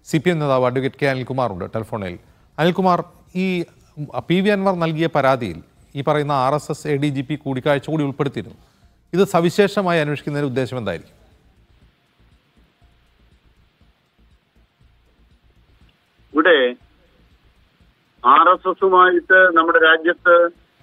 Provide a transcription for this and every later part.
C P M നേതാവ് advocate K അനിൽകുമാറുണ്ട് ടെലിഫോണിൽ അനിൽകുമാർ ഈ പി വി അൻവർ നൽകിയ പരാതിയിൽ ഈ പറയുന്ന R S S A D G P കൂടിക്കാഴ്ച കൂടി ഉൾപ്പെടുത്തിയിരുന്നു ഇത് സവിശേഷമായി അന്വേഷിക്കുന്നതിന് ഉദ്ദേശം എന്തായിരിക്കും ഇവിടെ ആർ എസ് എസുമായിട്ട് നമ്മുടെ രാജ്യത്ത്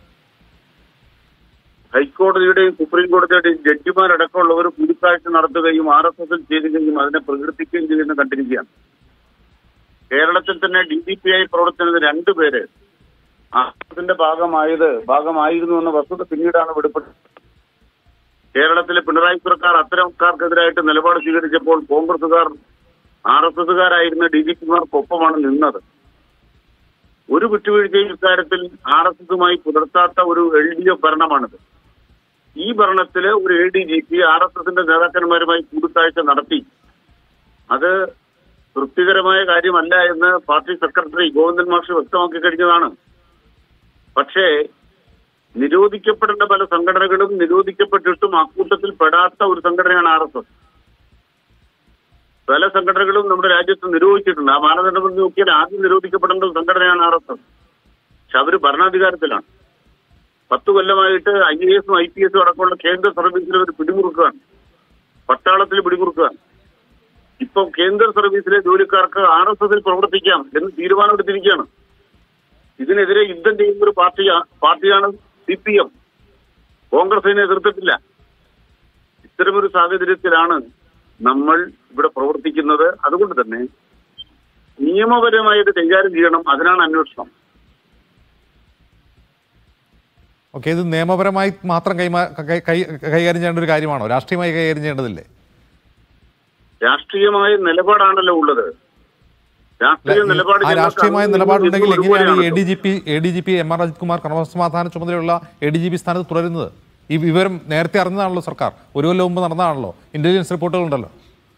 ഹൈക്കോടതിയുടെയും സുപ്രീം കോടതിയുടെയും ജഡ്ജിമാരടക്കമുള്ളവർ കൂടിക്കാഴ്ച നടത്തുകയും ആർ എസ് എസിൽ ചേരുകയും അതിനെ പ്രകടിപ്പിക്കുകയും ചെയ്യുന്ന കണ്ടിരിക്കുകയാണ് കേരളത്തിൽ തന്നെ ഡി ജി പി ആയി പ്രവർത്തിക്കുന്നത് രണ്ടുപേര് ആർ എസ് എസിന്റെ ഭാഗമായത് ഭാഗമായിരുന്നു എന്ന വസ്തുത പിന്നീടാണ് വെളിപ്പെട്ടത് കേരളത്തിലെ പിണറായി സർക്കാർ അത്തരക്കാർക്കെതിരായിട്ട് നിലപാട് സ്വീകരിച്ചപ്പോൾ കോൺഗ്രസുകാർ ആർ എസ് എസുകാരായിരുന്ന ഡി ജി പിമാർക്കൊപ്പമാണ് നിന്നത് ഒരു വിട്ടുവീഴ്ചയും ഇക്കാര്യത്തിൽ ആർ എസ് എസുമായി പുലർത്താത്ത ഒരു എൽ ഡി എഫ് ഭരണമാണിത് ഈ ഭരണത്തില് ഒരു A D G P R S എസിന്റെ നേതാക്കന്മാരുമായി കൂടിക്കാഴ്ച നടത്തി അത് തൃപ്തികരമായ കാര്യമല്ല എന്ന് പാർട്ടി സെക്രട്ടറി ഗോവിന്ദൻ മാഷ് വ്യക്തമാക്കി കഴിഞ്ഞതാണ് പക്ഷേ നിരോധിക്കപ്പെടേണ്ട പല സംഘടനകളും നിരോധിക്കപ്പെട്ടിട്ടും അക്കൂട്ടത്തിൽ പെടാത്ത ഒരു സംഘടനയാണ് ആർ എസ് എസ് പല സംഘടനകളും നമ്മുടെ രാജ്യത്ത് നിരോധിച്ചിട്ടുണ്ട് ആ മാനദണ്ഡം നോക്കിയാൽ ആദ്യം നിരോധിക്കപ്പെടേണ്ട ഒരു സംഘടനയാണ് ആർ എസ് എസ് പക്ഷെ അവര് ഭരണാധികാരത്തിലാണ് പത്ത് കൊല്ലമായിട്ട് ഐ എ എസും ഐ പി എസും അടക്കമുള്ള കേന്ദ്ര സർവീസിൽ അവർ പിടിമുറുക്കുകയാണ് പട്ടാളത്തിൽ പിടിമുറുക്കുകയാണ് ഇപ്പം കേന്ദ്ര സർവീസിലെ ജോലിക്കാർക്ക് ആർ എസ് എസിൽ പ്രവർത്തിക്കാം എന്ന് തീരുമാനമെടുത്തിരിക്കുകയാണ് ഇതിനെതിരെ യുദ്ധം ചെയ്യുന്ന ഒരു പാർട്ടി പാർട്ടിയാണ് സി പി എം കോൺഗ്രസ് അതിനെ എതിർത്തിട്ടില്ല ഇത്തരമൊരു സാഹചര്യത്തിലാണ് നമ്മൾ ഇവിടെ പ്രവർത്തിക്കുന്നത് അതുകൊണ്ട് തന്നെ നിയമപരമായി ഇത് കൈകാര്യം ചെയ്യണം അതിനാണ് അന്വേഷണം ഓക്കെ ഇത് നിയമപരമായി മാത്രം കൈമാ കൈ- കൈ- കൈകാര്യം ചെയ്യേണ്ട ഒരു കാര്യമാണോ രാഷ്ട്രീയമായി കൈകാര്യം ചെയ്യേണ്ടതില്ലേ രാഷ്ട്രീയമായ നിലപാടാണല്ലോ ഉള്ളത് രാഷ്ട്രീയ നിലപാട് ആ ഞങ്ങൾക്ക് രാഷ്ട്രീയമായ അങ്ങ് നിലപാടുണ്ടെങ്കിൽ ഇങ്ങ് എങ്ങനെയാണ് ഈ എ ഒരുപോലെയാണല്ലോ. D G P A D G P M R Ajith Kumar ക്രമസമാധാന ചുമതലയുള്ള എ ഡി ജി പി സ്ഥാനത്ത് തുടരുന്നത് ഈ വിവരം നേരത്തെ അറിഞ്ഞതാണല്ലോ സർക്കാർ ഒരു കൊല്ലം മുമ്പ് നടന്നതാണല്ലോ ഇന്റലിജൻസ് റിപ്പോർട്ടുകളുണ്ടല്ലോ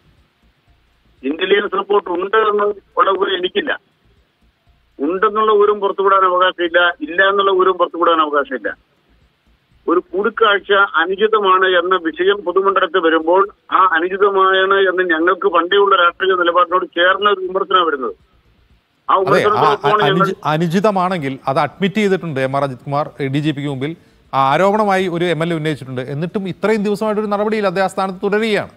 ഇന്റലിജൻസ് റിപ്പോർട്ട് ഉണ്ട് എന്ന് ഉള്ള ഊരും എനിക്കില്ല ഉണ്ടെന്നുള്ള ഊരും പുറത്തുവിടാൻ അവകാശമില്ല ഇല്ല എന്നുള്ള ഊരും പുറത്തുവിടാൻ അവകാശമില്ല ഒരു കൂടിക്കാഴ്ച അനുചിതമാണ് എന്ന വിഷയം പൊതുമണ്ഡലത്തിൽ വരുമ്പോൾ ആ അനുചിതമാണ് എന്ന് ഞങ്ങൾക്ക് പണ്ടേയുള്ള രാഷ്ട്രീയ നിലപാടിനോട് ചേർന്ന ഒരു വിമർശനം വരുന്നത് ആ അതെ ആ വിമർശനത്തോടൊപ്പമാണ് ഞങ്ങൾ അനുചി- അനുചിതമാണെങ്കിൽ അത് അഡ്മിറ്റ് ചെയ്തിട്ടുണ്ട് M R Ajith Kumar D G പിക്ക് മുമ്പിൽ ആ ആരോപണമായി ഒരു എം എൽ എ ഉന്നയിച്ചിട്ടുണ്ട് എന്നിട്ടും ഇത്രയും ദിവസമായിട്ട് ഒരു നടപടിയിൽ അദ്ദേഹം ആ സ്ഥാനത്ത് തുടരുകയാണ്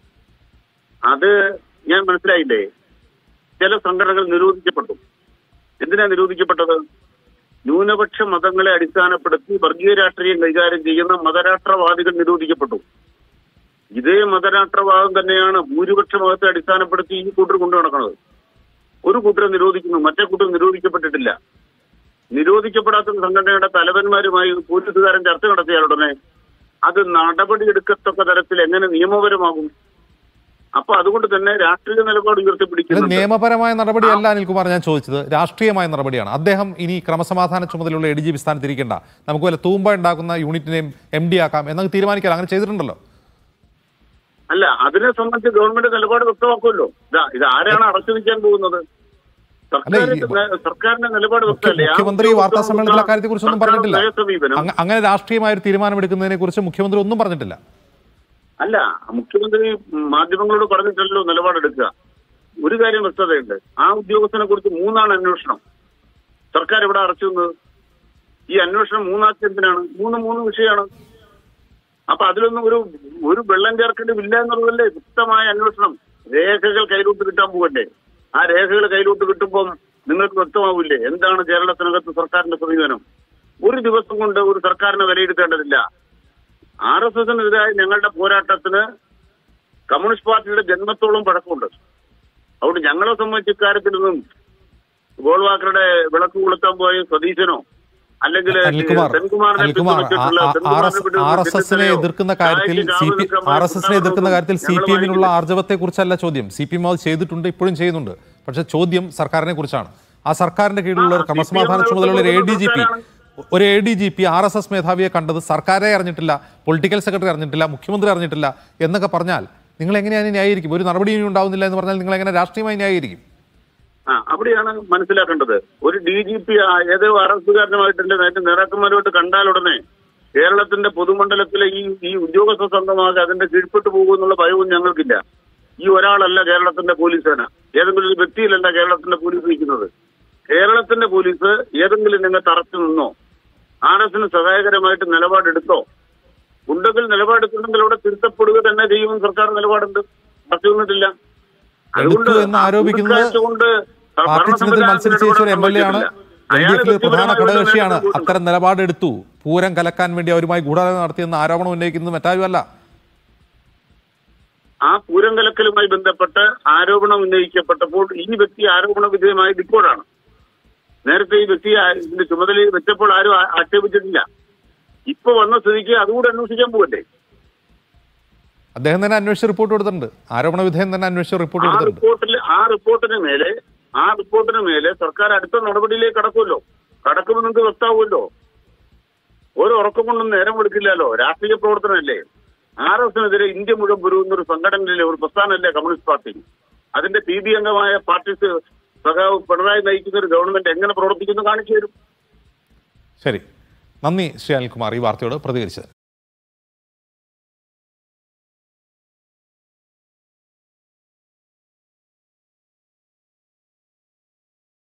അത് ഞാൻ മനസ്സിലായില്ലേ ചില സംഘടനകൾ നിരോധിക്കപ്പെട്ടു എന്തിനാ നിരോധിക്കപ്പെട്ടത് ന്യൂനപക്ഷ മതങ്ങളെ അടിസ്ഥാനപ്പെടുത്തി വർഗീയ രാഷ്ട്രീയം കൈകാര്യം ചെയ്യുന്ന മതരാഷ്ട്രവാദികൾ നിരോധിക്കപ്പെട്ടു ഇതേ മതരാഷ്ട്രവാദം തന്നെയാണ് ഭൂരിപക്ഷ മതത്തെ അടിസ്ഥാനപ്പെടുത്തി ഈ കൂട്ടർ കൊണ്ടു നടക്കുന്നത് ഒരു കൂട്ടരെ നിരോധിക്കുന്നു മറ്റേ കൂട്ടർ നിരോധിക്കപ്പെട്ടിട്ടില്ല നിരോധിക്കപ്പെടാത്ത സംഘടനയുടെ തലവന്മാരുമായി പോലീസുകാരൻ ചർച്ച നടത്തിയാൽ ഉടനെ അത് നടപടിയെടുക്കത്തക്ക തരത്തിൽ എങ്ങനെ നിയമപരമാകും അപ്പൊ അതുകൊണ്ട് തന്നെ രാഷ്ട്രീയ നിലപാട് ഇത് ഉയർത്തിപ്പിടിക്കുന്നുണ്ട് നിയമപരമായ നടപടിയല്ല അനിൽകുമാർ ഞാൻ ചോദിച്ചത് രാഷ്ട്രീയമായ നടപടിയാണ് അദ്ദേഹം ഇനി ക്രമസമാധാന ചുമതലയുള്ള എ ഡി ജി പി സ്ഥാനത്ത് ഇരിക്കേണ്ട നമുക്ക് വല്ല തൂമ്പ ഉണ്ടാക്കുന്ന യൂണിറ്റിനെയും എം ഡി ആക്കാം എന്നൊക്കെ തീരുമാനിക്കാം അങ്ങനെ ചെയ്തിട്ടുണ്ടല്ലോ അല്ല അതിനെ സംബന്ധിച്ച് ഗവൺമെന്റ് നിലപാട് വ്യക്തമാക്കുമല്ലോ ഇതാ ഇത് ആരാണ് അറസ്റ്റ് വെക്കാൻ പോകുന്നത് സർക്കാരിന്റെ ഈ- സർക്കാരിന്റെ നിലപാട് വ്യക്തമല്ലേ ആ മുഖ്യമന്ത്രി വാർത്താ സമ്മേളനത്തിൽ അക്കാര്യത്തെ കുറിച്ചൊന്നും സർക്കാർ പറഞ്ഞിട്ടില്ല നയ സമീപനം അങ്ങ- അങ്ങനെ രാഷ്ട്രീയമായ ഒരു തീരുമാനമെടുക്കുന്നതിനെ കുറിച്ച് മുഖ്യമന്ത്രി ഒന്നും പറഞ്ഞിട്ടില്ല അല്ല മുഖ്യമന്ത്രി മാധ്യമങ്ങളോട് പറഞ്ഞിട്ടല്ലോ നിലപാടെടുക്കുക ഒരു കാര്യം വ്യക്തതയുണ്ട് ആ ഉദ്യോഗസ്ഥനെ കുറിച്ച് മൂന്നാണ് അന്വേഷണം സർക്കാർ എവിടെ അറച്ചു വന്നത് ഈ അന്വേഷണം മൂന്നാക്കി എന്തിനാണ് മൂന്ന് മൂന്ന് വിഷയമാണ് അപ്പൊ അതിലൊന്നും ഒരു ഒരു വെള്ളം ചേർക്കേണ്ടതില്ല എന്നുള്ളതല്ലേ വ്യക്തമായ അന്വേഷണം രേഖകൾ കയ്യിലോട്ട് കിട്ടാൻ പോകണ്ടേ ആ രേഖകൾ കയ്യിലോട്ട് കിട്ടുമ്പം നിങ്ങൾക്ക് വ്യക്തമാവില്ലേ എന്താണ് കേരളത്തിനകത്ത് സർക്കാരിന്റെ സമീപനം ഒരു ദിവസം കൊണ്ട് ഒരു സർക്കാരിനെ വിലയിരുത്തേണ്ടതില്ല ആർ എസ് എസിനെതിരായ ഞങ്ങളുടെ പോരാട്ടത്തിന് കമ്മ്യൂണിസ്റ്റ് പാർട്ടിയുടെ ജന്മത്തോളം പഴക്കമുണ്ട് അതുകൊണ്ട് ഞങ്ങളെ സംബന്ധിച്ച് ഇക്കാര്യത്തിലൊന്നും ഗോൾവാക്കറുടെ വിളക്ക് കൊളുത്താൻ പോയ സതീശനോ അല്ലെങ്കിൽ അനിൽകുമാർ സെൻകുമാറിനെ അനിൽകുമാർ പിന്തുണച്ചിട്ടുള്ള ആർ എസ് സെൻകുമാറിനെ ആർ എസ് എസിനെ പിന്തുണച്ചിട്ടുള്ള എതിർക്കുന്ന കാര്യത്തിൽ രാജ്യം സി പി കാവൽ ആർ എസ് എസിനെ എതിർക്കുന്ന കാര്യത്തിൽ സി പി എമ്മിനുള്ള ഞങ്ങൾ ആർജവത്തെ കുറിച്ചല്ല ചോദ്യം സി പി എം അത് ചെയ്തിട്ടുണ്ട് ഇപ്പോഴും ചെയ്യുന്നുണ്ട് പക്ഷെ ചോദ്യം സർക്കാരിനെ കുറിച്ചാണ് ആ സർക്കാരിന്റെ കീഴിലുള്ള ഒരു ആ, ക്രമസമാധാന CPM ചുമതലയുള്ള ഒരു എ ഡി ജി പി സർക്കാരാണ്. ഒരു A D G P R S S മേധാവിയെ കണ്ടത് സർക്കാരെ അറിഞ്ഞിട്ടില്ല പൊളിറ്റിക്കൽ സെക്രട്ടറി അറിഞ്ഞിട്ടില്ല മുഖ്യമന്ത്രി അറിഞ്ഞിട്ടില്ല എന്നൊക്കെ പറഞ്ഞാൽ നിങ്ങൾ എങ്ങനെയാണ് ന്യായീകരിക്കും ഒരു നടപടിയും ഉണ്ടാവുന്നില്ല എന്ന് പറഞ്ഞാൽ നിങ്ങൾ എങ്ങനെ രാഷ്ട്രീയമായി ന്യായീകരിക്കും ആ അവിടെയാണ് മനസ്സിലാക്കേണ്ടത് ഒരു ഡി ജി പി ഏതോ അറസ്റ്റുകാരനുമായിട്ടില്ല നേരത്തെ നേതാക്കന്മാരുമായിട്ട് കണ്ടാൽ ഉടനെ കേരളത്തിന്റെ പൊതുമണ്ഡലത്തിലെ ഈ ഈ ഉദ്യോഗസ്ഥ സംഘമാകെ അതിന്റെ കീഴ്പ്പെട്ടു പോകുമെന്നുള്ള ഭയവും ഞങ്ങൾക്കില്ല ഈ ഒരാളല്ല കേരളത്തിന്റെ പോലീസ് സേന ഏതെങ്കിലും ഒരു വ്യക്തിയിലല്ല കേരളത്തിന്റെ പോലീസ് നിൽക്കുന്നത് കേരളത്തിന്റെ പോലീസ് ഏതെങ്കിലും നിങ്ങൾ തറച്ചു നിന്നോ ആർ എസിന് സഹായകരമായിട്ട് നിലപാടെടുത്തോ ഉണ്ടെങ്കിൽ നിലപാടെടുക്കുന്നെങ്കിൽ അവിടെ തിരുത്തപ്പെടുക തന്നെ ചെയ്യുമെന്ന് സർക്കാർ നിലപാടുണ്ട് തറച്ചു നിന്നിട്ടില്ല എടുത്തു എന്ന് ആരോപിക്കുന്നത് കൂടിക്കാഴ്ച കൊണ്ട് പാർട്ടി ചിഹ്നത്തിൽ മത്സരിച്ച് ജയിച്ച ഒരു എം എൽ എ ആണ് എൽ ഡി എഫിലെ പ്രധാന ഘടകകക്ഷിയാണ് അത്തരം നിലപാടെടുത്തു പൂരം കലക്കാൻ വേണ്ടി അവരുമായി ഗൂഢാലോചന നടത്തിയെന്ന് ആരോപണം ഉന്നയിക്കുന്നത് മറ്റാരുമല്ല ആ പൂരം കലക്കലുമായി ബന്ധപ്പെട്ട് ആരോപണം ഉന്നയിക്കപ്പെട്ടപ്പോൾ ഈ വ്യക്തി ആരോപണ വിധേയമായത് ഇപ്പോഴാണ് നേരത്തെ ഈ വ്യക്തി ആ- ഇതിന്റെ ചുമതലയിൽ വെച്ചപ്പോൾ ആരും ആ- ആക്ഷേപിച്ചിട്ടില്ല ഇപ്പൊ വന്ന സ്ഥിതിക്ക് അതുകൂടെ അന്വേഷിക്കാൻ പോകണ്ടേ അദ്ദേഹം തന്നെ അന്വേഷിച്ച് റിപ്പോർട്ട് കൊടുത്തിട്ടുണ്ട് ആരോപണ വിധേയം തന്നെ അന്വേഷിച്ച് റിപ്പോർട്ട് ആ കൊടുത്തിട്ടുണ്ട് റിപ്പോർട്ടിൽ ആ റിപ്പോർട്ടിന് മേലെ ആ റിപ്പോർട്ടിന് മേലെ സർക്കാർ അടുത്ത നടപടിയിലേക്ക് കടക്കുമല്ലോ കടക്കുമ്പോൾ നിങ്ങൾക്ക് വ്യക്താവുമല്ലോ ഒരു ഉറക്കം കൊണ്ടൊന്നും നേരം എടുക്കില്ലല്ലോ രാഷ്ട്രീയ പ്രവർത്തനമല്ലേ ആർ എസിനെതിരെ ഇന്ത്യ മുഴുവൻ പുരുന്ന ഒരു സംഘടനയിലെ ഒരു പ്രസ്ഥാനമല്ലേ കമ്മ്യൂണിസ്റ്റ് പാർട്ടി അതിന്റെ പി ബി അംഗമായ പാർട്ടി സഖാവ് പിണറായി നയിക്കുന്ന ഒരു ഗവൺമെന്റ് എങ്ങനെ പ്രവർത്തിക്കുന്നു കാണിച്ചു തരും ശരി നന്ദി ശ്രീ അനിൽകുമാർ ഈ വാർത്തയോട് പ്രതികരിച്ചത്